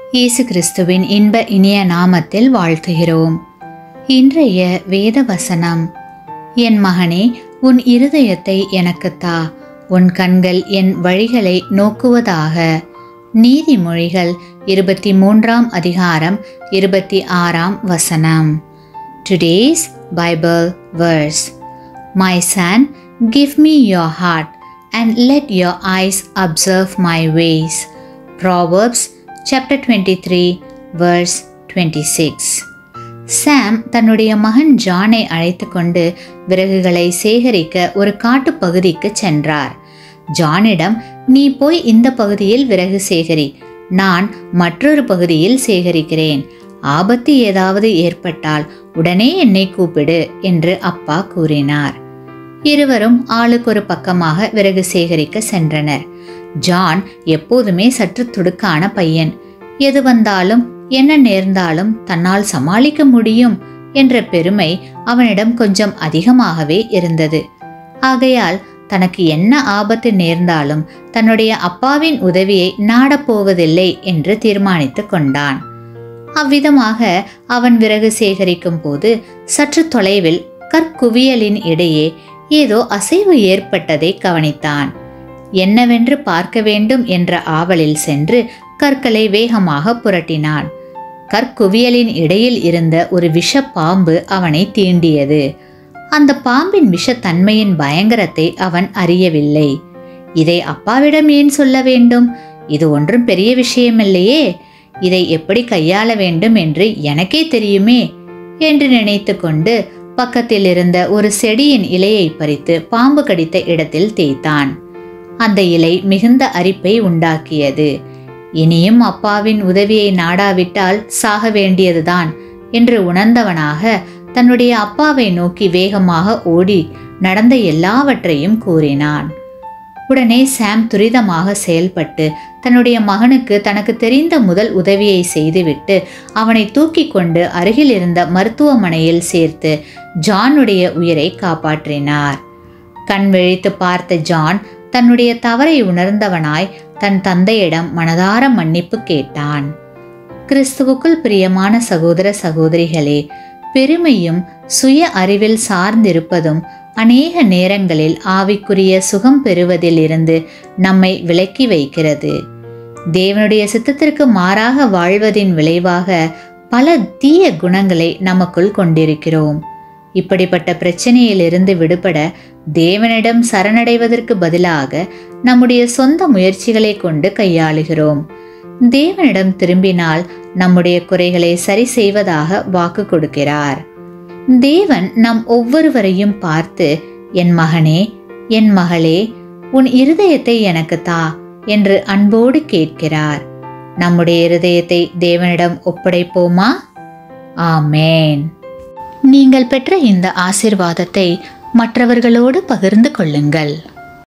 இயேசு கிறிஸ்துவின் இன்ப இனிய நாமத்தில் வாழ்த்துகிறோம் இன்றைய வேத வசனம் என் மகனே உன் இருதயத்தை எனக்குத் தா உன் கண்கள் என் வழிகளை நோக்குவதாக நீதிமொழிகள் இருபத்தி மூன்றாம் அதிகாரம் இருபத்தி ஆறாம் வசனம் today's Bible verse my son give me your heart and let your eyes observe my ways Proverbs chapter twenty three verse twenty six Sam தன்னுடைய மகன் ஜானை அழைத்து கொண்டு விறகுகளை சேகரிக்க ஒரு காட்டுப் பகுதிக்கு சென்றார் ஜானிடம் நீ போய் இந்த பகுதியில் விறகு சேகரி நான் மற்றொரு பகுதியில் சேகரிக்கிறேன் ஆபத்து ஏதாவது ஏற்பட்டால் உடனே என்னை கூப்பிடு என்று அப்பா கூறினார் இருவரும் ஆளுக்கு ஒரு பக்கமாக விறகு சேகரிக்க சென்றனர் ஜான் எப்போதுமே சற்று துடுக்கான பையன் எது வந்தாலும் என்ன நேர்ந்தாலும் தன்னால் சமாளிக்க முடியும் என்ற பெருமை அவனிடம் கொஞ்சம் அதிகமாகவே இருந்தது ஆகையால் தனக்கு என்ன ஆபத்து நேர்ந்தாலும் தன்னுடைய அப்பாவின் உதவியை நாடப்போவதில்லை என்று தீர்மானித்து கொண்டான் அவ்விதமாக அவன் விறகு சேகரிக்கும் போது சற்று தொலைவில் கற்குவியலின் இடையே ஏதோ அசைவு ஏற்பட்டதை கவனித்தான் என்னவென்று பார்க்க வேண்டும் என்ற ஆவலில் சென்று கற்களை வேகமாக புரட்டினான் கற்குவியலின் இடையில் இருந்த ஒரு விஷ பாம்பு அவனை தீண்டியது அந்த பாம்பின் விஷத்தன்மையின் பயங்கரத்தை அவன் அறியவில்லை இதை அப்பாவிடம் ஏன் சொல்ல வேண்டும் இது ஒன்றும் பெரிய விஷயமில்லையே இதை எப்படி கையாள வேண்டும் என்று எனக்கே தெரியுமே என்று நினைத்து கொண்டு பக்கத்தில் இருந்த ஒரு செடியின் இலையை பறித்து பாம்பு கடித்த இடத்தில் தேய்த்தான் அந்த இலை மிகுந்த அரிப்பை உண்டாக்கியது இனியும் அப்பாவின் உதவியை நாடாவிட்டால் சாக வேண்டியதுதான் என்று உணர்ந்தவனாக தன்னுடைய அப்பாவை நோக்கி வேகமாக ஓடி நடந்த எல்லாவற்றையும் கூறினான் உடனே சாம் துரிதமாக செயல்பட்டு தன்னுடைய மகனுக்கு தனக்கு தெரிந்த முதல் உதவியை செய்துவிட்டு அவனை தூக்கி கொண்டு அருகில் இருந்த மருத்துவமனையில் சேர்த்து ஜானுடைய உயிரை காப்பாற்றினார் கண் விழித்து பார்த்த ஜான் தன்னுடைய தவறை உணர்ந்தவனாய் தன் தந்தையிடம் மனதார மன்னிப்பு கேட்டான் கிறிஸ்துவுக்குள் பிரியமான சகோதர சகோதரிகளே பெருமையும் சுய அறிவில் சார்ந்திருப்பதும் அநேக நேரங்களில் ஆவிக்குரிய சுகம் பெறுவதில் இருந்து நம்மை விலக்கி வைக்கிறது தேவனுடைய சித்தத்திற்கு மாறாக வாழ்வதின் விளைவாக பல தீய குணங்களை நமக்குள் கொண்டிருக்கிறோம் இப்படிப்பட்ட பிரச்சனையிலிருந்து விடுபட தேவனிடம் சரணடைவதற்கு பதிலாக நம்முடைய சொந்த முயற்சிகளை கொண்டு கையாளுகிறோம் தேவனிடம் திரும்பினால் நம்முடைய குறைகளை சரி செய்வதாக வாக்கு கொடுக்கிறார் தேவன் நம் ஒவ்வொருவரையும் பார்த்து என் மகனே என் மகளே உன் இருதயத்தை எனக்கு தா என்று அன்போடு கேட்கிறார் நம்முடைய இருதயத்தை தேவனிடம் ஒப்படைப்போமா ஆமேன் நீங்கள் பெற்ற இந்த ஆசிர்வாதத்தை மற்றவர்களோடு பகிர்ந்து கொள்ளுங்கள்